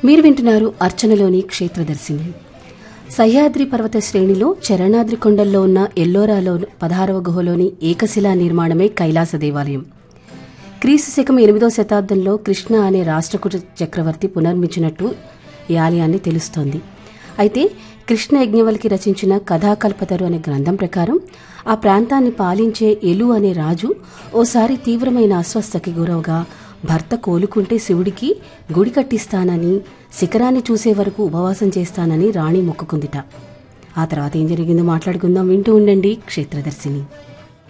మీరు వింటున్నారు అర్చనలోని క్షేత్రదర్శిని సహ్యాద్రి పర్వత శ్రేణిలో చరణాద్రి కొండల్లో ఉన్న ఎల్లోరాలో పదహారవ గుహలోని ఏకశిలా నిర్మాణమే కైలాస దేవాలయం క్రీస్తు శకం ఎనిమిదో శతాబ్దంలో కృష్ణ అనే రాష్ట్రకూట చక్రవర్తి పునర్మించినట్టు ఈ ఆలయాన్ని తెలుస్తోంది అయితే కృష్ణ యజ్ఞవల్కి రచించిన కథాకల్పతరు అనే గ్రంథం ప్రకారం ఆ ప్రాంతాన్ని పాలించే ఎలు అనే రాజు ఓసారి తీవ్రమైన అస్వస్థకి గురవగా భర్త కోలుకుంటే శివుడికి గుడి కట్టిస్తానని శిఖరాన్ని చూసే వరకు ఉపవాసం చేస్తానని రాణి మొక్కుకుందిట ఆ తర్వాత ఏం జరిగిందో మాట్లాడుకుందాం వింటూ ఉండండి క్షేత్రదర్శిని